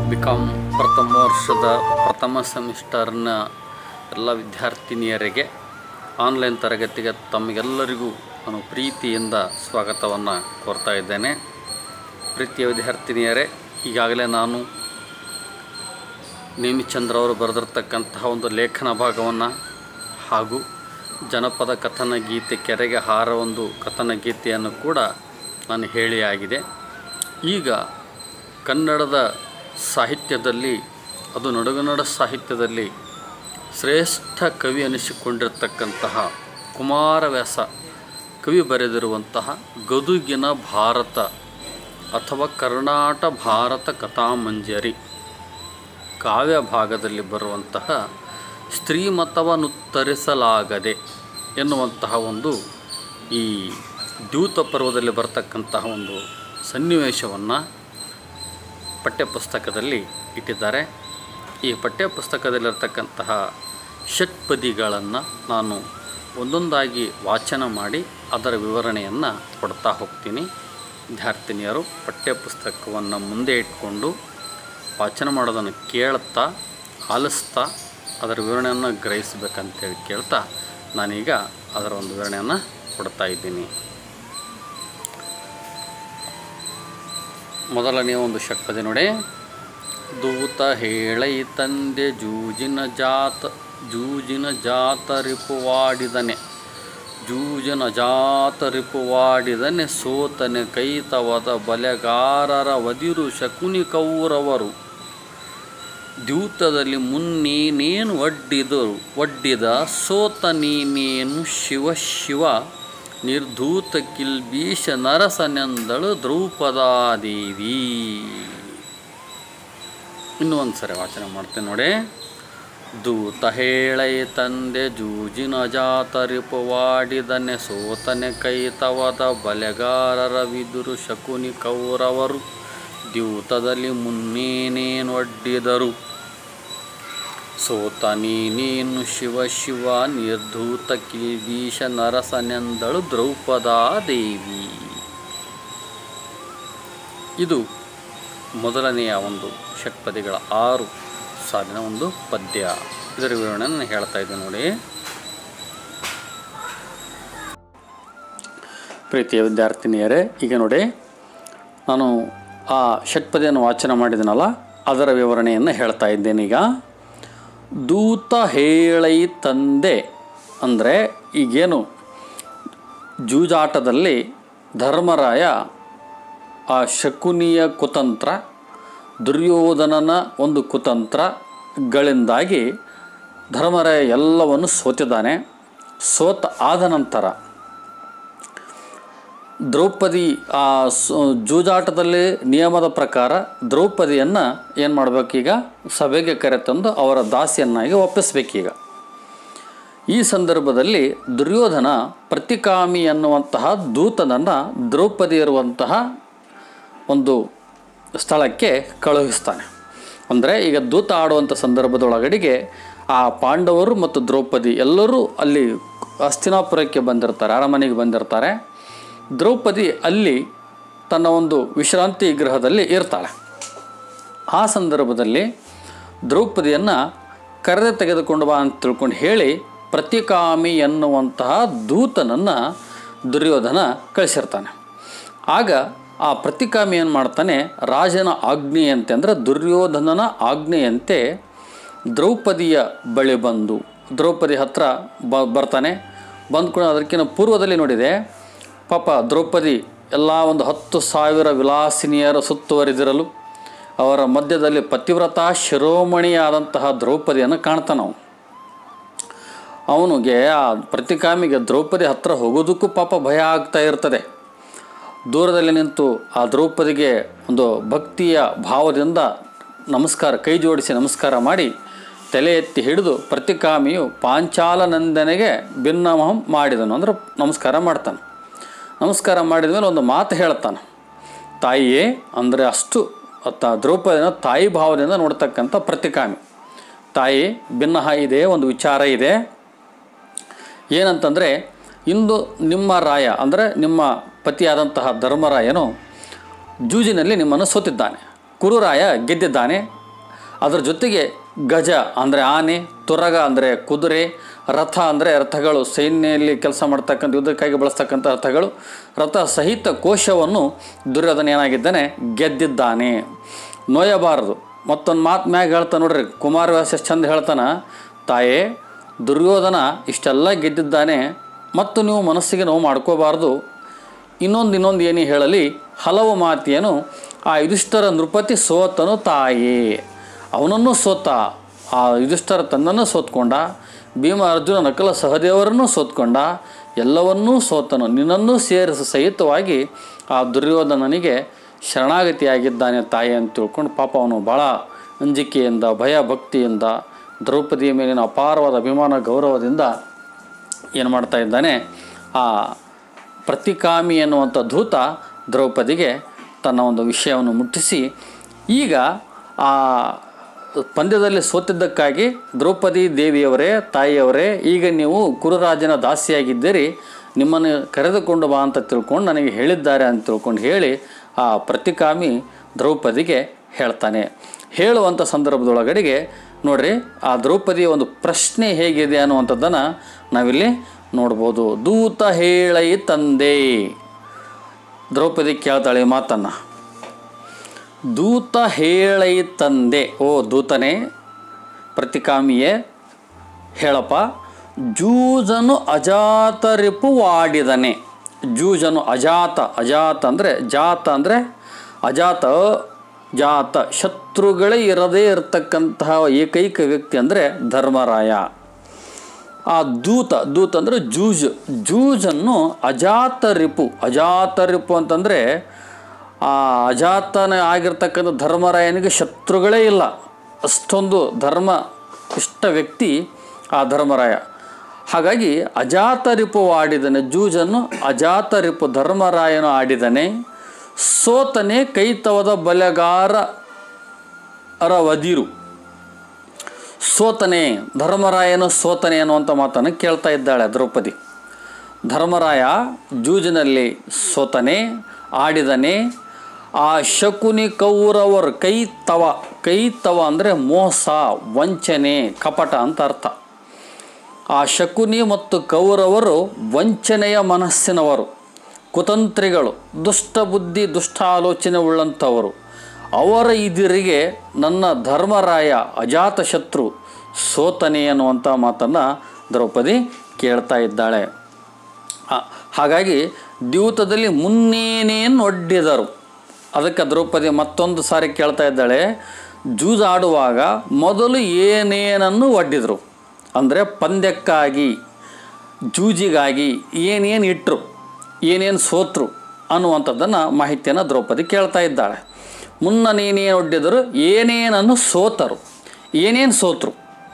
B com ಪ್ರಥಮ ವರ್ಷದ ಪ್ರಥಮ ಸೆಮಿಸ್ಟರ್ನ ಎಲ್ಲ ವಿದ್ಯಾರ್ಥಿನಿಯರಿಗೆ ಆನ್ಲೈನ್ ತರಗತಿಗೆ ತಮಗೆಲ್ಲರಿಗೂ ನಾನು ಪ್ರೀತಿಯಿಂದ ಸ್ವಾಗತವನ್ನು ಕೋರ್ತಾ ಇದ್ದೇನೆ ಪ್ರೀತಿಯ ವಿದ್ಯಾರ್ಥಿನಿಯರೇ ಈಗಾಗಲೇ ನಾನು ನೇಮಿಚಂದ್ರ ಅವರು ಬರೆದಿರ್ತಕ್ಕಂತಹ ಒಂದು ಲೇಖನ ಭಾಗವನ್ನು ಹಾಗೂ ಜನಪದ ಕಥನ ಗೀತೆ ಕೆರೆಗೆ ಹಾರ ಒಂದು ಕಥನ ಗೀತೆಯನ್ನು ಕೂಡ ನಾನು ಹೇಳಿ ಆಗಿದೆ ಈಗ ಕನ್ನಡದ ಸಾಹಿತ್ಯದಲ್ಲಿ ಅದು ನಡುಗನ್ನಡ ಸಾಹಿತ್ಯದಲ್ಲಿ ಶ್ರೇಷ್ಠ ಕವಿ ಅನಿಸಿಕೊಂಡಿರ್ತಕ್ಕಂತಹ ಕುಮಾರವ್ಯಾಸ ಕವಿ ಬರೆದಿರುವಂತಹ ಗದುಗಿನ ಭಾರತ ಅಥವಾ ಕರ್ನಾಟ ಭಾರತ ಕಥಾಮಂಜರಿ ಕಾವ್ಯ ಭಾಗದಲ್ಲಿ ಬರುವಂತಹ ಸ್ತ್ರೀಮತವನ್ನುತ್ತರಿಸಲಾಗದೆ ಎನ್ನುವಂತಹ ಒಂದು ಈ ದ್ಯೂತ ಪರ್ವದಲ್ಲಿ ಬರ್ತಕ್ಕಂತಹ ಒಂದು ಸನ್ನಿವೇಶವನ್ನು ಪಠ್ಯಪುಸ್ತಕದಲ್ಲಿ ಇಟ್ಟಿದ್ದಾರೆ ಈ ಪಠ್ಯಪುಸ್ತಕದಲ್ಲಿರ್ತಕ್ಕಂತಹ ಷಟ್ಪದಿಗಳನ್ನು ನಾನು ಒಂದೊಂದಾಗಿ ವಾಚನ ಮಾಡಿ ಅದರ ವಿವರಣೆಯನ್ನು ಕೊಡ್ತಾ ಹೋಗ್ತೀನಿ ವಿದ್ಯಾರ್ಥಿನಿಯರು ಪಠ್ಯಪುಸ್ತಕವನ್ನು ಮುಂದೆ ಇಟ್ಕೊಂಡು ವಾಚನ ಮಾಡೋದನ್ನು ಕೇಳ್ತಾ ಆಲಿಸ್ತಾ ಅದರ ವಿವರಣೆಯನ್ನು ಗ್ರಹಿಸಬೇಕಂತೇಳಿ ಕೇಳ್ತಾ ನಾನೀಗ ಅದರ ಒಂದು ವಿವರಣೆಯನ್ನು ಕೊಡ್ತಾ ಇದ್ದೀನಿ ಮೊದಲನೆಯ ಒಂದು ಷಟ್ಪದಿ ನೋಡಿ ದೂತ ಹೇಳೈ ತಂದೆ ಜೂಜಿನ ಜಾತ ಜೂಜಿನ ಜಾತ ರಿಪುವಾಡಿದನೆ ಜೂಜಿನ ಜಾತ ರಿಪುವಾಡಿದನೆ ಸೋತನೆ ಕೈತವದ ಬಲೆಗಾರರ ವದಿರು ಶಕುನಿ ಕೌರವರು ದ್ಯೂತದಲ್ಲಿ ಮುನ್ನೀನೇನು ಒಡ್ಡಿದರು ಒಡ್ಡಿದ ಸೋತ ನೀನೇನು ಶಿವ ಶಿವ ನಿರ್ಧೂತ ಕಿಲ್ಬೀಷ ನರಸನೆಂದಳು ದ್ರೌಪದಾದೇವಿ ಇನ್ನೂ ಒಂದು ಸರಿ ವಾಚನ ಮಾಡ್ತೇನೆ ನೋಡಿ ದೂತ ಹೇಳೈ ತಂದೆ ಜೂಜಿನ ಜಾತರಿಪವಾಡಿದನೆ ಸೋತನೆ ಕೈತವದ ಬಲೆಗಾರರ ವಿದುರು ಶಕುನಿ ಕೌರವರು ದ್ಯೂತದಲ್ಲಿ ಮುನ್ನೇನೇನು ಒಡ್ಡಿದರು ಸೋತ ನೀನೇನು ಶಿವ ಶಿವ ನಿರ್ಧೂತ ಕಿಲ್ಬೀಷ ನರಸನೆಂದಳು ದ್ರೌಪದಾದೇವಿ ಇದು ಮೊದಲನೆಯ ಒಂದು ಷಟ್ಪದಿಗಳ ಆರು ಸಾಲಿನ ಒಂದು ಪದ್ಯ ಇದರ ವಿವರಣೆಯನ್ನು ನಾನು ಹೇಳ್ತಾ ಇದ್ದೆ ನೋಡಿ ಪ್ರೀತಿಯ ವಿದ್ಯಾರ್ಥಿನಿಯರೇ ಈಗ ನೋಡಿ ನಾನು ಆ ಷಟ್ಪದಿಯನ್ನು ವಾಚನ ಮಾಡಿದನಲ್ಲ ಅದರ ವಿವರಣೆಯನ್ನು ಹೇಳ್ತಾ ಇದ್ದೇನೆ ಈಗ ದೂತ ಹೇಳೈ ತಂದೆ ಅಂದರೆ ಈಗೇನು ಜೂಜಾಟದಲ್ಲಿ ಧರ್ಮರಾಯ ಆ ಶಕುನಿಯ ಕುತಂತ್ರ ದುರ್ಯೋಧನನ ಒಂದು ಕುತಂತ್ರಗಳಿಂದಾಗಿ ಧರ್ಮರಾಯ ಎಲ್ಲವನ್ನು ಸೋತಿದ್ದಾನೆ ಸೋತ ಆದ ನಂತರ ದ್ರೌಪದಿ ಆ ಜೂಜಾಟದಲ್ಲಿ ನಿಯಮದ ಪ್ರಕಾರ ದ್ರೌಪದಿಯನ್ನು ಏನು ಮಾಡಬೇಕೀಗ ಸಭೆಗೆ ಕರೆತಂದು ಅವರ ದಾಸಿಯನ್ನಾಗಿ ಒಪ್ಪಿಸ್ಬೇಕೀಗ ಈ ಸಂದರ್ಭದಲ್ಲಿ ದುರ್ಯೋಧನ ಪ್ರತಿಕಾಮಿ ಎನ್ನುವಂತಹ ದೂತನನ್ನು ದ್ರೌಪದಿ ಇರುವಂತಹ ಒಂದು ಸ್ಥಳಕ್ಕೆ ಕಳುಹಿಸ್ತಾನೆ ಅಂದರೆ ಈಗ ದೂತ ಆಡುವಂಥ ಸಂದರ್ಭದೊಳಗಡೆಗೆ ಆ ಪಾಂಡವರು ಮತ್ತು ದ್ರೌಪದಿ ಎಲ್ಲರೂ ಅಲ್ಲಿ ಹಸ್ತಿನಾಪುರಕ್ಕೆ ಬಂದಿರ್ತಾರೆ ಅರಮನೆಗೆ ಬಂದಿರ್ತಾರೆ ದ್ರೌಪದಿ ಅಲ್ಲಿ ತನ್ನ ಒಂದು ವಿಶ್ರಾಂತಿ ಗೃಹದಲ್ಲಿ ಇರ್ತಾಳೆ ಆ ಸಂದರ್ಭದಲ್ಲಿ ದ್ರೌಪದಿಯನ್ನು ಕರೆದು ತೆಗೆದುಕೊಂಡು ಬಾ ಅಂತ ತಿಳ್ಕೊಂಡು ಹೇಳಿ ಪ್ರತಿಕಾಮಿ ಎನ್ನುವಂತಹ ದೂತನನ್ನು ದುರ್ಯೋಧನ ಕಳಿಸಿರ್ತಾನೆ ಆಗ ಆ ಪ್ರತಿಕಾಮಿ ಏನು ಮಾಡ್ತಾನೆ ರಾಜನ ಆಜ್ಞೆಯಂತೆ ಅಂದರೆ ದುರ್ಯೋಧನನ ಆಜ್ಞೆಯಂತೆ ದ್ರೌಪದಿಯ ಬಳಿ ಬಂದು ದ್ರೌಪದಿ ಹತ್ರ ಬ ಬರ್ತಾನೆ ಬಂದ್ಕೊಂಡು ಅದಕ್ಕಿಂತ ಪೂರ್ವದಲ್ಲಿ ನೋಡಿದೆ ಪಾಪ ದ್ರೌಪದಿ ಎಲ್ಲ ಒಂದು ಹತ್ತು ಸಾವಿರ ವಿಲಾಸಿನಿಯರ ಸುತ್ತುವರಿದಿರಲು ಅವರ ಮಧ್ಯದಲ್ಲಿ ಪತಿವ್ರತ ಶಿರೋಮಣಿಯಾದಂತಹ ದ್ರೌಪದಿಯನ್ನು ಕಾಣ್ತಾನೆ ಅವನು ಅವನಿಗೆ ಆ ಪ್ರತಿಕಾಮಿಗೆ ದ್ರೌಪದಿ ಹತ್ರ ಹೋಗೋದಕ್ಕೂ ಪಾಪ ಭಯ ಆಗ್ತಾ ಇರ್ತದೆ ದೂರದಲ್ಲಿ ನಿಂತು ಆ ದ್ರೌಪದಿಗೆ ಒಂದು ಭಕ್ತಿಯ ಭಾವದಿಂದ ನಮಸ್ಕಾರ ಕೈ ಜೋಡಿಸಿ ನಮಸ್ಕಾರ ಮಾಡಿ ತಲೆ ಎತ್ತಿ ಹಿಡಿದು ಪ್ರತಿಕಾಮಿಯು ಪಾಂಚಾಲನಂದನೆಗೆ ಭಿನ್ನಮಹಂ ಮಾಡಿದನು ಅಂದ್ರೆ ನಮಸ್ಕಾರ ಮಾಡ್ತಾನೆ ನಮಸ್ಕಾರ ಮಾಡಿದ ಮೇಲೆ ಒಂದು ಮಾತು ಹೇಳ್ತಾನೆ ತಾಯಿಯೇ ಅಂದರೆ ಅಷ್ಟು ತ ದ್ರೌಪದಿನ ತಾಯಿ ಭಾವದಿಂದ ನೋಡ್ತಕ್ಕಂಥ ಪ್ರತಿಕಾಮಿ ತಾಯಿ ಭಿನ್ನಹ ಇದೆ ಒಂದು ವಿಚಾರ ಇದೆ ಏನಂತಂದರೆ ಇಂದು ನಿಮ್ಮ ರಾಯ ಅಂದರೆ ನಿಮ್ಮ ಪತಿಯಾದಂತಹ ಧರ್ಮರಾಯನು ಜೂಜಿನಲ್ಲಿ ನಿಮ್ಮನ್ನು ಸೋತಿದ್ದಾನೆ ಕುರುರಾಯ ಗೆದ್ದಿದ್ದಾನೆ ಅದರ ಜೊತೆಗೆ ಗಜ ಅಂದರೆ ಆನೆ ತುರಗ ಅಂದರೆ ಕುದುರೆ ರಥ ಅಂದರೆ ರಥಗಳು ಸೈನ್ಯದಲ್ಲಿ ಕೆಲಸ ಮಾಡ್ತಕ್ಕಂಥ ಯುದ್ಧಕ್ಕಾಗಿ ಬಳಸ್ತಕ್ಕಂಥ ರಥಗಳು ರಥ ಸಹಿತ ಕೋಶವನ್ನು ದುರ್ಯೋಧನ ಏನಾಗಿದ್ದಾನೆ ಗೆದ್ದಿದ್ದಾನೆ ನೋಯಬಾರದು ಮತ್ತೊಂದು ಮಾತು ಮ್ಯಾಗ ಹೇಳ್ತಾನೆ ನೋಡ್ರಿ ಕುಮಾರವ್ಯಾಸ ಎಷ್ಟು ಚಂದ ಹೇಳ್ತಾನ ತಾಯೇ ದುರ್ಯೋಧನ ಇಷ್ಟೆಲ್ಲ ಗೆದ್ದಿದ್ದಾನೆ ಮತ್ತು ನೀವು ಮನಸ್ಸಿಗೆ ನೋವು ಮಾಡ್ಕೋಬಾರ್ದು ಇನ್ನೊಂದು ಇನ್ನೊಂದು ಏನೇ ಹೇಳಲಿ ಹಲವು ಮಾತಿಯನು ಆ ಯುಧಿಷ್ಠರ ನೃಪತಿ ಸೋತನು ತಾಯೇ ಅವನನ್ನು ಸೋತ ಆ ಯುಧಿಷ್ಠರ ತನ್ನನ್ನು ಸೋತ್ಕೊಂಡ ಭೀಮ ಅರ್ಜುನ ನಕಲ ಸಹದೇವರನ್ನು ಸೋತ್ಕೊಂಡ ಎಲ್ಲವನ್ನೂ ಸೋತನು ನಿನ್ನನ್ನೂ ಸೇರಿಸ ಸಹಿತವಾಗಿ ಆ ದುರ್ಯೋಧನನಿಗೆ ಶರಣಾಗತಿಯಾಗಿದ್ದಾನೆ ತಾಯಿ ಅಂತ ತಿಳ್ಕೊಂಡು ಪಾಪ ಅವನು ಭಾಳ ಅಂಜಿಕೆಯಿಂದ ಭಯ ಭಕ್ತಿಯಿಂದ ದ್ರೌಪದಿಯ ಮೇಲಿನ ಅಪಾರವಾದ ಅಭಿಮಾನ ಗೌರವದಿಂದ ಏನು ಮಾಡ್ತಾ ಇದ್ದಾನೆ ಆ ಪ್ರತಿಕಾಮಿ ಎನ್ನುವಂಥ ದೂತ ದ್ರೌಪದಿಗೆ ತನ್ನ ಒಂದು ವಿಷಯವನ್ನು ಮುಟ್ಟಿಸಿ ಈಗ ಆ ಪಂದ್ಯದಲ್ಲಿ ಸೋತಿದ್ದಕ್ಕಾಗಿ ದ್ರೌಪದಿ ದೇವಿಯವರೇ ತಾಯಿಯವರೇ ಈಗ ನೀವು ಕುರುರಾಜನ ದಾಸಿಯಾಗಿದ್ದೀರಿ ನಿಮ್ಮನ್ನು ಕರೆದುಕೊಂಡು ಬಾ ಅಂತ ತಿಳ್ಕೊಂಡು ನನಗೆ ಹೇಳಿದ್ದಾರೆ ಅಂತ ತಿಳ್ಕೊಂಡು ಹೇಳಿ ಆ ಪ್ರತಿಕಾಮಿ ದ್ರೌಪದಿಗೆ ಹೇಳ್ತಾನೆ ಹೇಳುವಂಥ ಸಂದರ್ಭದೊಳಗಡೆಗೆ ನೋಡ್ರಿ ಆ ದ್ರೌಪದಿಯ ಒಂದು ಪ್ರಶ್ನೆ ಹೇಗಿದೆ ಅನ್ನುವಂಥದ್ದನ್ನು ನಾವಿಲ್ಲಿ ನೋಡ್ಬೋದು ದೂತ ಹೇಳೈ ತಂದೆ ದ್ರೌಪದಿ ಕೇಳ್ತಾಳೆ ಈ ಮಾತನ್ನು ದೂತ ಹೇಳೈ ತಂದೆ ಓ ದೂತನೇ ಪ್ರತಿಕಾಮಿಯೇ ಹೇಳಪ್ಪ ಜೂಜನು ಅಜಾತರಿಪು ವಾಡಿದನೆ ಜೂಜನು ಅಜಾತ ಅಜಾತ ಅಂದರೆ ಜಾತ ಅಂದರೆ ಅಜಾತ ಜಾತ ಶತ್ರುಗಳೇ ಇರದೇ ಇರತಕ್ಕಂತಹ ಏಕೈಕ ವ್ಯಕ್ತಿ ಅಂದರೆ ಧರ್ಮರಾಯ ಆ ದೂತ ದೂತ ಅಂದರೆ ಜೂಜ್ ಜೂಜನ್ನು ಅಜಾತ ರಿಪು ಅಜಾತ ರಿಪು ಅಂತಂದರೆ ಆ ಅಜಾತನ ಆಗಿರ್ತಕ್ಕಂಥ ಧರ್ಮರಾಯನಿಗೆ ಶತ್ರುಗಳೇ ಇಲ್ಲ ಅಷ್ಟೊಂದು ಧರ್ಮ ಇಷ್ಟ ವ್ಯಕ್ತಿ ಆ ಧರ್ಮರಾಯ ಹಾಗಾಗಿ ಅಜಾತ ರಿಪು ಆಡಿದನೆ ಜೂಜನ್ನು ಅಜಾತ ರಿಪು ಧರ್ಮರಾಯನು ಆಡಿದನೆ ಸೋತನೆ ಕೈತವದ ಬಲೆಗಾರ ಅರ ವದಿರು ಸೋತನೆ ಧರ್ಮರಾಯನು ಸೋತನೆ ಅನ್ನುವಂಥ ಮಾತನ್ನು ಕೇಳ್ತಾ ಇದ್ದಾಳೆ ದ್ರೌಪದಿ ಧರ್ಮರಾಯ ಜೂಜಿನಲ್ಲಿ ಸೋತನೆ ಆಡಿದನೆ ಆ ಶಕುನಿ ಕೌರವರ ಕೈ ತವ ಕೈ ತವ ಅಂದರೆ ಮೋಸ ವಂಚನೆ ಕಪಟ ಅಂತ ಅರ್ಥ ಆ ಶಕುನಿ ಮತ್ತು ಕೌರವರು ವಂಚನೆಯ ಮನಸ್ಸಿನವರು ಕುತಂತ್ರಿಗಳು ದುಷ್ಟ ಬುದ್ಧಿ ದುಷ್ಟ ಆಲೋಚನೆ ಉಳ್ಳಂಥವರು ಅವರ ಎದುರಿಗೆ ನನ್ನ ಧರ್ಮರಾಯ ಅಜಾತ ಶತ್ರು ಸೋತನೆ ಅನ್ನುವಂಥ ಮಾತನ್ನು ದ್ರೌಪದಿ ಕೇಳ್ತಾ ಇದ್ದಾಳೆ ಆ, ಹಾಗಾಗಿ ದ್ಯೂತದಲ್ಲಿ ಮುನ್ನೇನೇನು ಒಡ್ಡಿದರು ಅದಕ್ಕೆ ದ್ರೌಪದಿ ಮತ್ತೊಂದು ಸಾರಿ ಕೇಳ್ತಾ ಇದ್ದಾಳೆ ಜೂಜಾಡುವಾಗ ಮೊದಲು ಏನೇನನ್ನು ಒಡ್ಡಿದರು ಅಂದರೆ ಪಂದ್ಯಕ್ಕಾಗಿ ಜೂಜಿಗಾಗಿ ಏನೇನು ಇಟ್ಟರು ಏನೇನು ಸೋತ್ರು ಅನ್ನುವಂಥದ್ದನ್ನು ಮಾಹಿತಿಯನ್ನು ದ್ರೌಪದಿ ಕೇಳ್ತಾ ಇದ್ದಾಳೆ ಮುನ್ನ ನೀನೇನು ಒಡ್ಡಿದರು ಏನೇನನ್ನು ಸೋತರು ಏನೇನು ಸೋತರು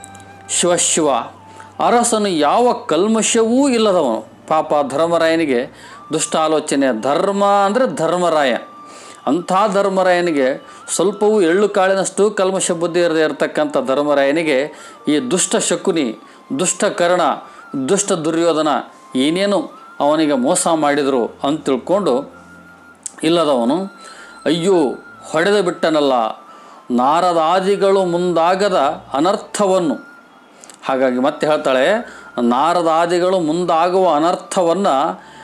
ಶಿವಶಿವ ಅರಸನು ಯಾವ ಕಲ್ಮಶವೂ ಇಲ್ಲದವನು ಪಾಪ ಧರ್ಮರಾಯನಿಗೆ ದುಷ್ಟ ಆಲೋಚನೆ ಧರ್ಮ ಅಂದರೆ ಧರ್ಮರಾಯ ಅಂಥ ಧರ್ಮರಾಯನಿಗೆ ಸ್ವಲ್ಪವೂ ಎಳ್ಳು ಕಾಳಿನಷ್ಟು ಕಲ್ಮಶ ಬುದ್ಧಿ ಇರದೇ ಇರತಕ್ಕಂಥ ಧರ್ಮರಾಯನಿಗೆ ಈ ದುಷ್ಟ ಶಕುನಿ ದುಷ್ಟ ಕರ್ಣ ದುಷ್ಟ ದುರ್ಯೋಧನ ಏನೇನು ಅವನಿಗೆ ಮೋಸ ಮಾಡಿದರು ಅಂತ ತಿಳ್ಕೊಂಡು ಇಲ್ಲದವನು ಅಯ್ಯೋ ಹೊಡೆದು ಬಿಟ್ಟನಲ್ಲ ನಾರದಾದಿಗಳು ಮುಂದಾಗದ ಅನರ್ಥವನ್ನು ಹಾಗಾಗಿ ಮತ್ತೆ ಹೇಳ್ತಾಳೆ ನಾರದಾದಿಗಳು ಮುಂದಾಗುವ ಅನರ್ಥವನ್ನು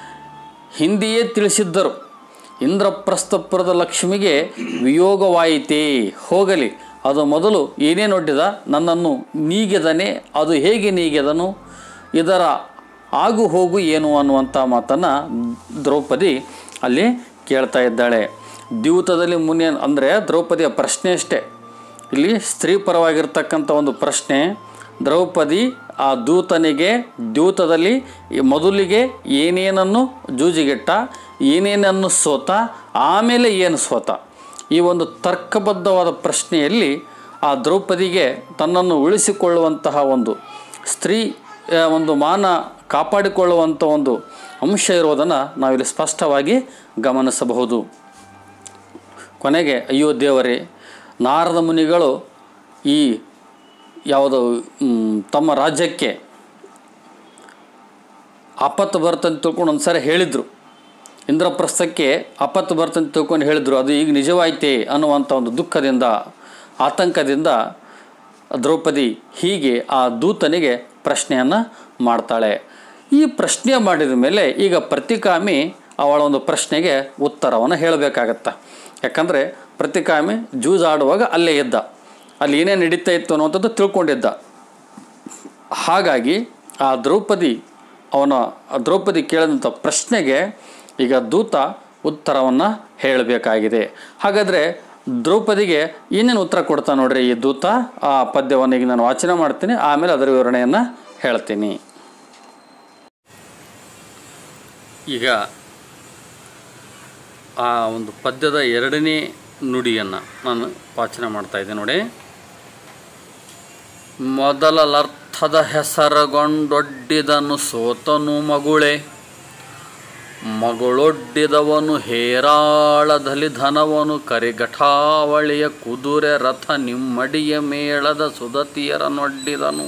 ಹಿಂದೆಯೇ ತಿಳಿಸಿದ್ದರು ಇಂದ್ರಪ್ರಸ್ಥಪುರದ ಲಕ್ಷ್ಮಿಗೆ ವಿಯೋಗವಾಯಿತೇ ಹೋಗಲಿ ಅದು ಮೊದಲು ಏನೇನು ಒಡ್ಡಿದ ನನ್ನನ್ನು ನೀಗೆದನೆ ಅದು ಹೇಗೆ ನೀಗೆದನು ಇದರ ಆಗು ಹೋಗು ಏನು ಅನ್ನುವಂಥ ಮಾತನ್ನು ದ್ರೌಪದಿ ಅಲ್ಲಿ ಕೇಳ್ತಾ ಇದ್ದಾಳೆ ದ್ಯೂತದಲ್ಲಿ ಮುನ್ನೆ ಅಂದರೆ ದ್ರೌಪದಿಯ ಪ್ರಶ್ನೆ ಅಷ್ಟೇ ಇಲ್ಲಿ ಸ್ತ್ರೀ ಪರವಾಗಿರ್ತಕ್ಕಂಥ ಒಂದು ಪ್ರಶ್ನೆ ದ್ರೌಪದಿ ಆ ದೂತನಿಗೆ ದ್ಯೂತದಲ್ಲಿ ಈ ಮೊದಲಿಗೆ ಏನೇನನ್ನು ಜೂಜಿಗೆಟ್ಟ ಏನೇನನ್ನು ಸೋತ ಆಮೇಲೆ ಏನು ಸೋತ ಈ ಒಂದು ತರ್ಕಬದ್ಧವಾದ ಪ್ರಶ್ನೆಯಲ್ಲಿ ಆ ದ್ರೌಪದಿಗೆ ತನ್ನನ್ನು ಉಳಿಸಿಕೊಳ್ಳುವಂತಹ ಒಂದು ಸ್ತ್ರೀ ಆ, ಒಂದು ಮಾನ ಕಾಪಾಡಿಕೊಳ್ಳುವಂಥ ಒಂದು ಅಂಶ ಇರುವುದನ್ನು ನಾವಿಲ್ಲಿ ಸ್ಪಷ್ಟವಾಗಿ ಗಮನಿಸಬಹುದು ಕೊನೆಗೆ ಅಯ್ಯೋ ದೇವರೇ ನಾರದ ಮುನಿಗಳು ಈ ಯಾವುದು ಮ್, ತಮ್ಮ ರಾಜ್ಯಕ್ಕೆ ಆಪತ್ತು ಬರ್ತಂತ ತಿಳ್ಕೊಂಡು ಒಂದು ಸಾರಿ ಹೇಳಿದರು ಇಂದ್ರಪ್ರಸ್ಥಕ್ಕೆ ಆಪತ್ತು ಬರ್ತಂತ ತಿಳ್ಕೊಂಡು ಹೇಳಿದರು ಅದು ಈಗ ನಿಜವಾಯ್ತೇ ಅನ್ನುವಂಥ ಒಂದು ದುಃಖದಿಂದ ಆತಂಕದಿಂದ ದ್ರೌಪದಿ ಹೀಗೆ ಆ ದೂತನಿಗೆ ಪ್ರಶ್ನೆಯನ್ನು ಮಾಡ್ತಾಳೆ ಈ ಪ್ರಶ್ನೆ ಮಾಡಿದ ಮೇಲೆ ಈಗ ಪ್ರತಿಕಾಮಿ ಅವಳ ಒಂದು ಪ್ರಶ್ನೆಗೆ ಉತ್ತರವನ್ನು ಹೇಳಬೇಕಾಗತ್ತೆ ಯಾಕಂದರೆ ಪ್ರತಿಕಾಮಿ ಜೂಜಾಡುವಾಗ ಅಲ್ಲೇ ಇದ್ದ ಅಲ್ಲಿ ಏನೇನು ನಡೀತಾ ಇತ್ತು ಅನ್ನುವಂಥದ್ದು ತಿಳ್ಕೊಂಡಿದ್ದ ಹಾಗಾಗಿ ಆ ದ್ರೌಪದಿ ಅವನ ಆ ದ್ರೌಪದಿ ಕೇಳಿದಂಥ ಪ್ರಶ್ನೆಗೆ ಈಗ ದೂತ ಉತ್ತರವನ್ನು ಹೇಳಬೇಕಾಗಿದೆ ಹಾಗಾದರೆ ದ್ರೌಪದಿಗೆ ಏನೇನು ಉತ್ತರ ಕೊಡ್ತಾ ನೋಡ್ರಿ ಈ ದೂತ ಆ ಪದ್ಯವನ್ನು ಈಗ ನಾನು ವಾಚನ ಮಾಡ್ತೀನಿ ಆಮೇಲೆ ಅದರ ವಿವರಣೆಯನ್ನು ಹೇಳ್ತೀನಿ ಈಗ ಆ ಒಂದು ಪದ್ಯದ ಎರಡನೇ ನುಡಿಯನ್ನು ನಾನು ವಾಚನ ಮಾಡ್ತಾ ಇದ್ದೆ ನೋಡಿ ಮೊದಲರ್ಥದ ಹೆಸರುಗೊಂಡೊಡ್ಡಿದನು ಸೋತನು ಮಗುಳೆ ಮಗಳೊಡ್ಡಿದವನು ಹೇರಾಳದಲ್ಲಿ ಧನವನು ಕರಿಘಟಾವಳಿಯ ಕುದುರೆ ರಥ ನಿಮ್ಮಡಿಯ ಮೇಳದ ಸುದತಿಯರನೊಡ್ಡಿದನು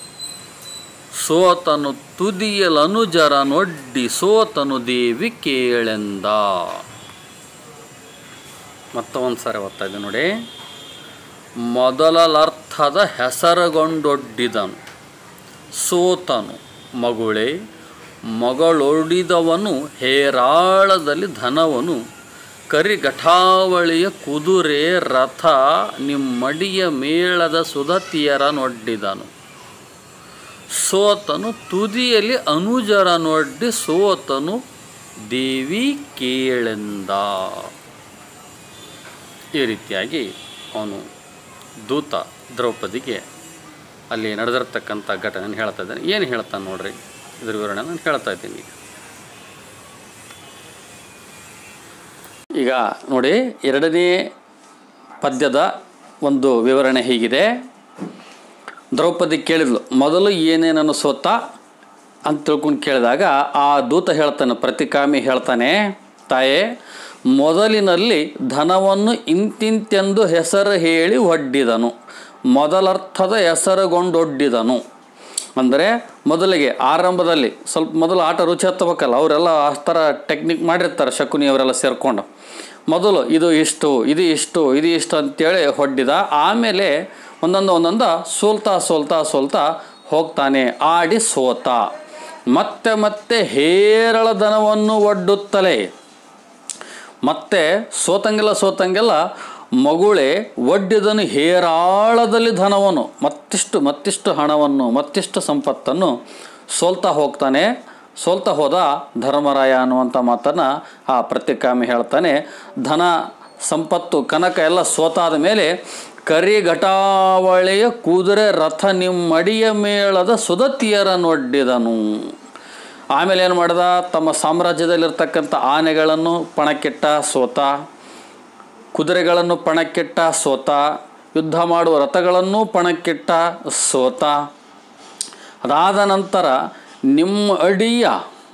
ಸೋತನು ತುದಿಯಲನುಜರನೊಡ್ಡಿ ಸೋತನು ದೇವಿ ಕೇಳೆಂದ ಮತ್ತೊಂದು ಸಾರಿ ಓದ್ತಾ ಇದ್ದೆ ನೋಡಿ ಮೊದಲರ್ಥದ ಹೆಸರುಗೊಂಡೊಡ್ಡಿದನು ಸೋತನು ಮಗುಳೆ ಮಗಳೊಡಿದವನು ಹೇರಾಳದಲ್ಲಿ ಧನವನು ಕರಿಘಟಾವಳಿಯ ಕುದುರೆ ರಥ ನಿಮ್ಮಡಿಯ ಮೇಳದ ಸುಧತಿಯರನೊಡ್ಡಿದನು ಸೋತನು ತುದಿಯಲ್ಲಿ ಅನುಜರನೊಡ್ಡಿ ಸೋತನು ದೇವಿ ಕೇಳೆಂದ ಈ ರೀತಿಯಾಗಿ ಅವನು ದೂತ ದ್ರೌಪದಿಗೆ ಅಲ್ಲಿ ನಡೆದಿರ್ತಕ್ಕಂಥ ಘಟನೆ ಹೇಳ್ತಾ ಇದ್ದಾನೆ ಏನು ಹೇಳ್ತಾನೆ ನೋಡ್ರಿ ಇದ್ರ ವಿವರಣೆ ನಾನು ಹೇಳ್ತಾ ಇದ್ದೀನಿ ಈಗ ಈಗ ನೋಡಿ ಎರಡನೇ ಪದ್ಯದ ಒಂದು ವಿವರಣೆ ಹೀಗಿದೆ ದ್ರೌಪದಿ ಕೇಳಿದ್ಲು ಮೊದಲು ಏನೇನನ್ನು ಸೋತ ಅಂತ ತಿಳ್ಕೊಂಡು ಕೇಳಿದಾಗ ಆ ದೂತ ಹೇಳ್ತಾನೆ ಪ್ರತಿಕಾಮಿ ಹೇಳ್ತಾನೆ ತಾಯೇ ಮೊದಲಿನಲ್ಲಿ ಧನವನ್ನು ಇಂತಿಂತೆಂದು ಹೆಸರು ಹೇಳಿ ಒಡ್ಡಿದನು ಮೊದಲರ್ಥದ ಹೆಸರುಗೊಂಡೊಡ್ಡಿದನು ಅಂದರೆ ಮೊದಲಿಗೆ ಆರಂಭದಲ್ಲಿ ಸ್ವಲ್ಪ ಮೊದಲು ಆಟ ರುಚಿ ಹತ್ತಬೇಕಲ್ಲ ಅವರೆಲ್ಲ ಆ ಥರ ಟೆಕ್ನಿಕ್ ಮಾಡಿರ್ತಾರೆ ಶಕುನಿ ಅವರೆಲ್ಲ ಸೇರಿಕೊಂಡು ಮೊದಲು ಇದು ಇಷ್ಟು ಇದು ಇಷ್ಟು ಇದು ಇಷ್ಟು ಅಂತೇಳಿ ಹೊಡ್ಡಿದ ಆಮೇಲೆ ಒಂದೊಂದು ಒಂದೊಂದು ಸೋಲ್ತಾ ಸೋಲ್ತಾ ಸೋಲ್ತಾ ಹೋಗ್ತಾನೆ ಆಡಿ ಸೋತ ಮತ್ತೆ ಮತ್ತೆ ಹೇರಳ ದನವನ್ನು ಒಡ್ಡುತ್ತಲೇ ಮತ್ತೆ ಸೋತಂಗೆಲ್ಲ ಸೋತಂಗೆಲ್ಲ ಮಗುಳೆ ಒಡ್ಡಿದನು ಹೇರಾಳದಲ್ಲಿ ಧನವನ್ನು ಮತ್ತಿಷ್ಟು ಮತ್ತಿಷ್ಟು ಹಣವನ್ನು ಮತ್ತಿಷ್ಟು ಸಂಪತ್ತನ್ನು ಸೋಲ್ತಾ ಹೋಗ್ತಾನೆ ಸೋಲ್ತಾ ಹೋದ ಧರ್ಮರಾಯ ಅನ್ನುವಂಥ ಮಾತನ್ನು ಆ ಪ್ರತಿಕಾಮಿ ಹೇಳ್ತಾನೆ ಧನ ಸಂಪತ್ತು ಕನಕ ಎಲ್ಲ ಸೋತಾದ ಮೇಲೆ ಕರಿಘಟಾವಳಿಯ ಕುದುರೆ ರಥ ನಿಮ್ಮಡಿಯ ಮೇಳದ ಸುದತಿಯರನ್ನೊಡ್ಡಿದನು ಆಮೇಲೆ ಏನು ಮಾಡ್ದ ತಮ್ಮ ಸಾಮ್ರಾಜ್ಯದಲ್ಲಿರ್ತಕ್ಕಂಥ ಆನೆಗಳನ್ನು ಪಣಕ್ಕಿಟ್ಟ ಸೋತ ಕುದುರೆಗಳನ್ನು ಪಣಕ್ಕಿಟ್ಟ ಸೋತ ಯುದ್ಧ ಮಾಡುವ ರಥಗಳನ್ನು ಪಣಕ್ಕಿಟ್ಟ ಸೋತ ಅದಾದ ನಂತರ ನಿಮ್ಮ ಅಡಿಯ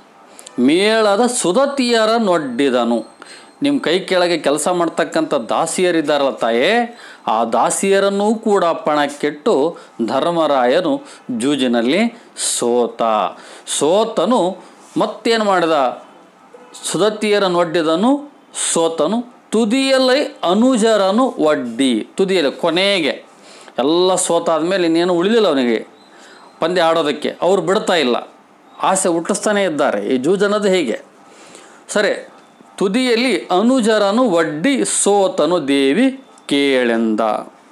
ಮೇಳದ ಸುದತಿಯರ ನೊಡ್ಡಿದನು ನಿಮ್ಮ ಕೈ ಕೆಳಗೆ ಕೆಲಸ ಮಾಡ್ತಕ್ಕಂಥ ದಾಸಿಯರಿದ್ದಾರಲ್ಲ ತಾಯೇ ಆ ದಾಸಿಯರನ್ನೂ ಕೂಡ ಪಣಕ್ಕಿಟ್ಟು ಧರ್ಮರಾಯನು ಜೂಜಿನಲ್ಲಿ ಸೋತ ಸೋತನು ಮತ್ತೇನು ಮಾಡಿದ ಸುದತಿಯರ ನೊಡ್ಡಿದನು ಸೋತನು ತುದಿಯಲ್ಲಿ ಅನುಜರನು ಒಡ್ಡಿ ತುದಿಯಲ್ಲಿ ಕೊನೆಗೆ ಎಲ್ಲ ಸೋತಾದ ಮೇಲೆ ಇನ್ನೇನು ಉಳಿಲಿಲ್ಲ ಅವನಿಗೆ ಪಂದ್ಯ ಆಡೋದಕ್ಕೆ ಅವ್ರು ಬಿಡ್ತಾ ಇಲ್ಲ ಆಸೆ ಹುಟ್ಟಿಸ್ತಾನೆ ಇದ್ದಾರೆ ಈ ಜೂಜನದು ಹೇಗೆ ಸರಿ ತುದಿಯಲ್ಲಿ ಅನುಜರನು ಒಡ್ಡಿ ಸೋತನು ದೇವಿ ಕೇಳೆಂದ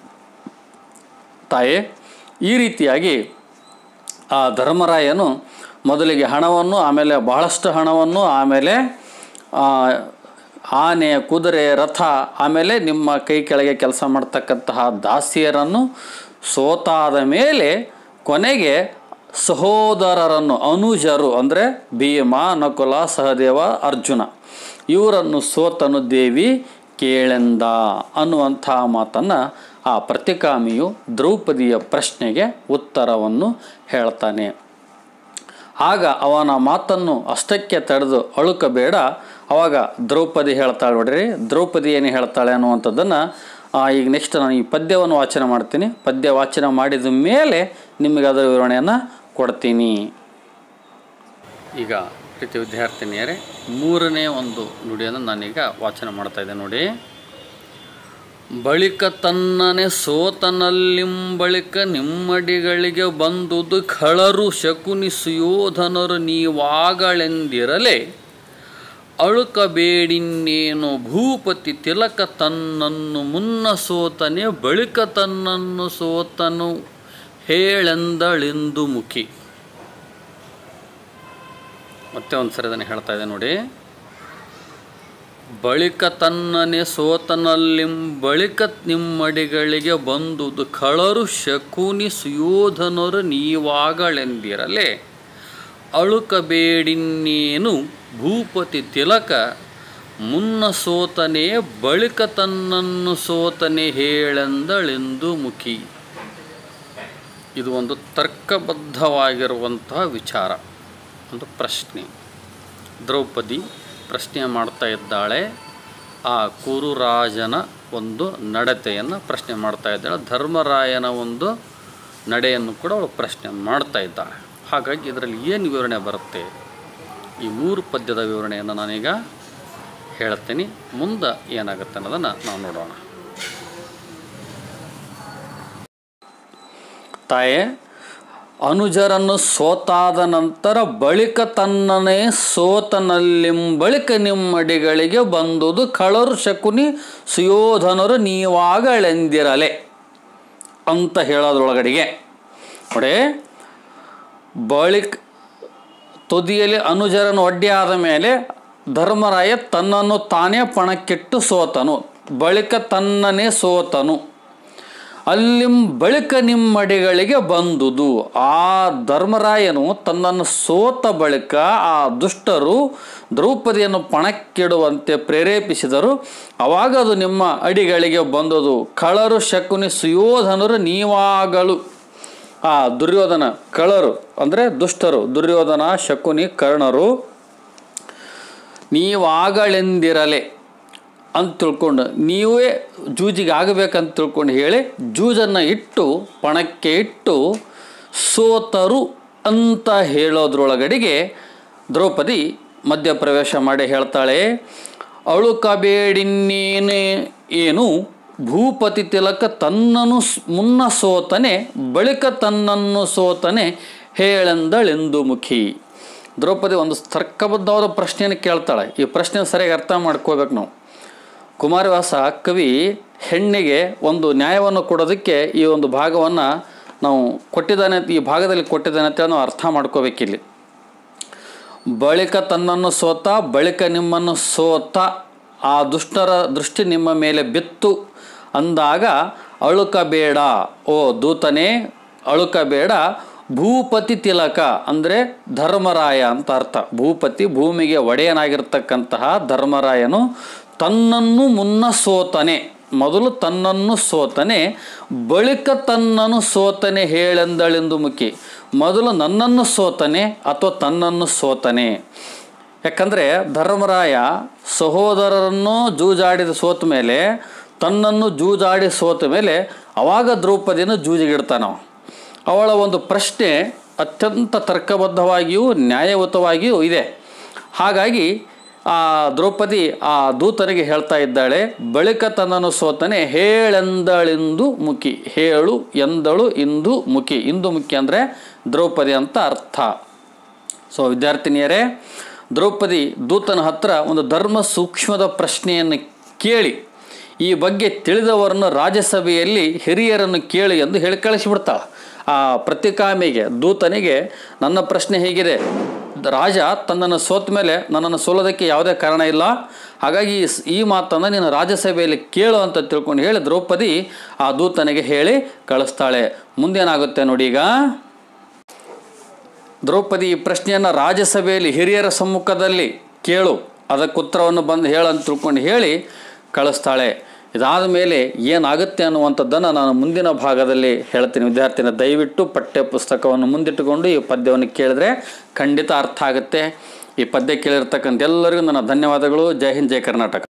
ತಾಯೇ ಈ ರೀತಿಯಾಗಿ ಆ ಧರ್ಮರಾಯನು ಮೊದಲಿಗೆ ಹಣವನ್ನು ಆಮೇಲೆ ಬಹಳಷ್ಟು ಹಣವನ್ನು ಆಮೇಲೆ ಆ, ಆನೆ ಕುದುರೆ ರಥ ಆಮೇಲೆ ನಿಮ್ಮ ಕೈ ಕೆಳಗೆ ಕೆಲಸ ಮಾಡ್ತಕ್ಕಂತಹ ದಾಸಿಯರನ್ನು ಸೋತಾದ ಮೇಲೆ ಕೊನೆಗೆ ಸಹೋದರರನ್ನು ಅನುಜರು ಅಂದರೆ ಭೀಮ ನಕುಲ ಸಹದೇವ ಅರ್ಜುನ ಇವರನ್ನು ಸೋತನು ದೇವಿ ಕೇಳೆಂದ ಅನ್ನುವಂಥ ಮಾತನ್ನು ಆ ಪ್ರತಿಕಾಮಿಯು ದ್ರೌಪದಿಯ ಪ್ರಶ್ನೆಗೆ ಉತ್ತರವನ್ನು ಹೇಳ್ತಾನೆ ಆಗ ಅವನ ಮಾತನ್ನು ಅಷ್ಟಕ್ಕೆ ತಡೆದು ಅಳುಕಬೇಡ ಅವಾಗ ದ್ರೌಪದಿ ಹೇಳ್ತಾಳೆ ನೋಡ್ರಿ ದ್ರೌಪದಿ ಏನು ಹೇಳ್ತಾಳೆ ಅನ್ನುವಂಥದ್ದನ್ನು ಈಗ ನೆಕ್ಸ್ಟ್ ನಾನು ಈ ಪದ್ಯವನ್ನು ವಾಚನ ಮಾಡ್ತೀನಿ ಪದ್ಯ ವಾಚನ ಮಾಡಿದ ಮೇಲೆ ನಿಮಗೆ ಅದರ ವಿವರಣೆಯನ್ನು ಕೊಡ್ತೀನಿ ಈಗ ಪ್ರೀತಿ ವಿದ್ಯಾರ್ಥಿನಿಯರೇ ಮೂರನೇ ಒಂದು ನುಡಿಯನ್ನು ನಾನೀಗ ವಾಚನ ಮಾಡ್ತಾ ಇದ್ದೆ ನೋಡಿ ಬಳಿಕ ತನ್ನನೆ ಸೋತನಲ್ಲಿಂಬಳಿಕ ನಿಮ್ಮಡಿಗಳಿಗೆ ಬಂದುದು ಖಳರು ಶಕುನಿ ಸುಯೋಧನರು ನೀವಾಗಳೆಂದಿರಲೆ ಅಳುಕಬೇಡಿನ್ನೇನು ಭೂಪತಿ ತಿಲಕ ತನ್ನನ್ನು ಮುನ್ನ ಸೋತನೆ ಬಳಿಕ ತನ್ನನ್ನು ಸೋತನು ಹೇಳೆಂದಳಿಂದು ಮುಖಿ ಮತ್ತೆ ಒಂದು ಸರಿ ಅದನ್ನು ಹೇಳ್ತಾ ಇದೆ ನೋಡಿ ಬಳಿಕ ತನ್ನನೆ ಸೋತನಲ್ಲಿಂ ಬಳಿಕ ನಿಮ್ಮಡಿಗಳಿಗೆ ಬಂದುದು ಖಳರು ಶಕುನಿ ಸುಯೋಧನರು ನೀವಾಗಳೆಂದಿರಲೆ ಅಳುಕಬೇಡಿನ್ನೇನು ಭೂಪತಿ ತಿಲಕ ಮುನ್ನ ಸೋತನೆ ಬಳಿಕ ತನ್ನನ್ನು ಸೋತನೆ ಹೇಳೆಂದಳೆಂದು ಮುಖಿ ಇದು ಒಂದು ತರ್ಕಬದ್ಧವಾಗಿರುವಂತಹ ವಿಚಾರ ಒಂದು ಪ್ರಶ್ನೆ ದ್ರೌಪದಿ ಪ್ರಶ್ನೆ ಮಾಡ್ತಾ ಇದ್ದಾಳೆ ಆ ಕುರುರಾಜನ ಒಂದು ನಡತೆಯನ್ನು ಪ್ರಶ್ನೆ ಮಾಡ್ತಾ ಇದ್ದಾಳೆ ಧರ್ಮರಾಯನ ಒಂದು ನಡೆಯನ್ನು ಕೂಡ ಅವಳು ಪ್ರಶ್ನೆ ಮಾಡ್ತಾ ಇದ್ದಾಳೆ ಹಾಗಾಗಿ ಇದರಲ್ಲಿ ಏನು ವಿವರಣೆ ಬರುತ್ತೆ ಈ ಮೂರು ಪದ್ಯದ ವಿವರಣೆಯನ್ನು ನಾನೀಗ ಹೇಳ್ತೀನಿ ಮುಂದೆ ಏನಾಗುತ್ತೆ ಅನ್ನೋದನ್ನು ನಾವು ನೋಡೋಣ ತಾಯೇ ಅನುಜರನ್ನು ಸೋತಾದ ನಂತರ ಬಳಿಕ ತನ್ನನೇ ಸೋತನಲ್ಲಿಂ ಬಳಿಕ ನಿಮ್ಮಡಿಗಳಿಗೆ ಬಂದುದು ಕಳರು ಶಕುನಿ ಸುಯೋಧನರು ನೀವಾಗಳೆಂದಿರಲೆ ಅಂತ ಹೇಳೋದ್ರೊಳಗಡೆಗೆ ನೋಡಿ ಬಳಿಕ ತುದಿಯಲ್ಲಿ ಅನುಜರನು ಒಡ್ಡಿ ಆದ ಮೇಲೆ ಧರ್ಮರಾಯ ತನ್ನನ್ನು ತಾನೇ ಪಣಕ್ಕಿಟ್ಟು ಸೋತನು ಬಳಿಕ ತನ್ನನೇ ಸೋತನು ಅಲ್ಲಿಂ ಬಳಿಕ ನಿಮ್ಮಡಿಗಳಿಗೆ ಬಂದುದು ಆ ಧರ್ಮರಾಯನು ತನ್ನನ್ನು ಸೋತ ಬಳಿಕ ಆ ದುಷ್ಟರು ದ್ರೌಪದಿಯನ್ನು ಪಣಕ್ಕಿಡುವಂತೆ ಪ್ರೇರೇಪಿಸಿದರು ಅವಾಗ ಅದು ನಿಮ್ಮ ಅಡಿಗಳಿಗೆ ಬಂದುದು ಕಳರು ಶಕುನಿ ಸುಯೋಧನರು ನೀವಾಗಲು ಆ ದುರ್ಯೋಧನ ಕಳರು ಅಂದರೆ ದುಷ್ಟರು ದುರ್ಯೋಧನ ಶಕುನಿ ಕರ್ಣರು ನೀವಾಗಳೆಂದಿರಲೆ ಅಂತ ತಿಳ್ಕೊಂಡು ನೀವೇ ಜೂಜಿಗೆ ಆಗಬೇಕಂತ ತಿಳ್ಕೊಂಡು ಹೇಳಿ ಜೂಜನ್ನು ಇಟ್ಟು ಪಣಕ್ಕೆ ಇಟ್ಟು ಸೋತರು ಅಂತ ಹೇಳೋದ್ರೊಳಗಡೆಗೆ ದ್ರೌಪದಿ ಮಧ್ಯಪ್ರವೇಶ ಮಾಡಿ ಹೇಳ್ತಾಳೆ ಅಳುಕಬೇಡಿನ್ನೇನೆ ಏನು ಭೂಪತಿ ತಿಲಕ ತನ್ನನು ಸ್- ಮುನ್ನ ಸೋತನೆ ಬಳಿಕ ತನ್ನನ್ನು ಸೋತನೆ ಹೇಳೆಂದಳೆಂದು ಮುಖಿ ದ್ರೌಪದಿ ಒಂದು ತರ್ಕಬದ್ಧವಾದ ಪ್ರಶ್ನೆಯನ್ನು ಕೇಳ್ತಾಳೆ ಈ ಪ್ರಶ್ನೆ ಸರಿಯಾಗಿ ಅರ್ಥ ಮಾಡ್ಕೋಬೇಕು ನಾವು ಕುಮಾರವ್ಯಾಸ ಕವಿ ಹೆಣ್ಣಿಗೆ ಒಂದು ನ್ಯಾಯವನ್ನು ಕೊಡೋದಕ್ಕೆ ಈ ಒಂದು ಭಾಗವನ್ನು ನಾವು ಕೊಟ್ಟಿದ್ದಾನೆ ಅಂತ- ಈ ಭಾಗದಲ್ಲಿ ಕೊಟ್ಟಿದ್ದಾನೆ ಅಂತೇಳಿ ನಾವು ಅರ್ಥ ಮಾಡ್ಕೋಬೇಕಿಲ್ಲಿ ಬಳಿಕ ತನ್ನನ್ನು ಸೋತ ಬಳಿಕ ನಿಮ್ಮನ್ನು ಸೋತ ಆ ದುಷ್ಟರ ದೃಷ್ಟಿ ನಿಮ್ಮ ಮೇಲೆ ಬಿತ್ತು ಅಂದಾಗ ಅಳುಕಬೇಡ ಓ ದೂತನೇ ಅಳುಕಬೇಡ ಭೂಪತಿ ತಿಲಕ ಅಂದರೆ ಧರ್ಮರಾಯ ಅಂತ ಅರ್ಥ ಭೂಪತಿ ಭೂಮಿಗೆ ಒಡೆಯನಾಗಿರ್ತಕ್ಕಂತಹ ಧರ್ಮರಾಯನು ತನ್ನನ್ನು ಮುನ್ನ ಸೋತನೆ ಮೊದಲು ತನ್ನನ್ನು ಸೋತನೆ ಬಳಿಕ ತನ್ನನ್ನು ಸೋತನೆ ಹೇಳೆಂದಳೆಂದು ಮುಖಿ ಮೊದಲು ನನ್ನನ್ನು ಸೋತನೆ ಅಥವಾ ತನ್ನನ್ನು ಸೋತನೆ ಯಾಕಂದರೆ ಧರ್ಮರಾಯ ಸಹೋದರರನ್ನು ಜೂಜಾಡಿದ ಸೋತ ಮೇಲೆ ತನ್ನನ್ನು ಜೂಜಾಡಿ ಸೋತ ಮೇಲೆ ಅವಾಗ ದ್ರೌಪದಿಯನ್ನು ಜೂಜಿಗಿಡ್ತಾನವ ಅವಳ ಒಂದು ಪ್ರಶ್ನೆ ಅತ್ಯಂತ ತರ್ಕಬದ್ಧವಾಗಿಯೂ ನ್ಯಾಯಯುತವಾಗಿಯೂ ಇದೆ ಹಾಗಾಗಿ ಆ ದ್ರೌಪದಿ ಆ ದೂತನಿಗೆ ಹೇಳ್ತಾ ಇದ್ದಾಳೆ ಬಳಿಕ ತನ್ನನ್ನು ಸೋತನೆ ಹೇಳೆಂದಳಿಂದು ಮುಖಿ ಹೇಳು ಎಂದಳು ಇಂದು ಮುಖಿ ಇಂದು ಮುಖಿ ಅಂದರೆ ದ್ರೌಪದಿ ಅಂತ ಅರ್ಥ ಸೊ ವಿದ್ಯಾರ್ಥಿನಿಯರೇ ದ್ರೌಪದಿ ದೂತನ ಹತ್ರ ಒಂದು ಧರ್ಮ ಸೂಕ್ಷ್ಮದ ಪ್ರಶ್ನೆಯನ್ನು ಕೇಳಿ ಈ ಬಗ್ಗೆ ತಿಳಿದವರನ್ನು ರಾಜ್ಯಸಭೆಯಲ್ಲಿ ಹಿರಿಯರನ್ನು ಕೇಳಿ ಎಂದು ಹೇಳಿ ಕಳಿಸಿಬಿಡ್ತಾಳೆ ಆ ಪ್ರತಿಕಾಮಿಗೆ ದೂತನಿಗೆ ನನ್ನ ಪ್ರಶ್ನೆ ಹೇಗಿದೆ ರಾಜ ತನ್ನನ್ನು ಸೋತ ಮೇಲೆ ನನ್ನನ್ನು ಸೋಲೋದಕ್ಕೆ ಯಾವುದೇ ಕಾರಣ ಇಲ್ಲ ಹಾಗಾಗಿ ಈ ಸ್- ಈ ಮಾತನ್ನು ನೀನು ರಾಜ್ಯಸಭೆಯಲ್ಲಿ ಕೇಳು ಅಂತ ತಿಳ್ಕೊಂಡು ಹೇಳಿ ದ್ರೌಪದಿ ಆ ದೂತನಿಗೆ ಹೇಳಿ ಕಳಿಸ್ತಾಳೆ ಮುಂದೇನಾಗುತ್ತೆ ನೋಡಿ ಈಗ ದ್ರೌಪದಿ ಈ ಪ್ರಶ್ನೆಯನ್ನು ರಾಜ್ಯಸಭೆಯಲ್ಲಿ ಹಿರಿಯರ ಸಮ್ಮುಖದಲ್ಲಿ ಕೇಳು ಅದಕ್ಕೆ ಉತ್ತರವನ್ನು ಬಂದು ಹೇಳು ಅಂತ ತಿಳ್ಕೊಂಡು ಹೇಳಿ ಕಳಿಸ್ತಾಳೆ ಇದಾದ ಮೇಲೆ ಏನಾಗುತ್ತೆ ಅನ್ನುವಂಥದ್ದನ್ನು ನಾನು ಮುಂದಿನ ಭಾಗದಲ್ಲಿ ಹೇಳ್ತೀನಿ ವಿದ್ಯಾರ್ಥಿನ ದಯವಿಟ್ಟು ಪಠ್ಯ ಪುಸ್ತಕವನ್ನು ಮುಂದಿಟ್ಟುಕೊಂಡು ಈ ಪದ್ಯವನ್ನು ಕೇಳಿದ್ರೆ ಖಂಡಿತ ಅರ್ಥ ಆಗುತ್ತೆ ಈ ಪದ್ಯ ಕೇಳಿರ್ತಕ್ಕಂಥ ಎಲ್ಲರಿಗೂ ನನ್ನ ಧನ್ಯವಾದಗಳು ಜೈ ಹಿಂದ್ ಜೈ ಕರ್ನಾಟಕ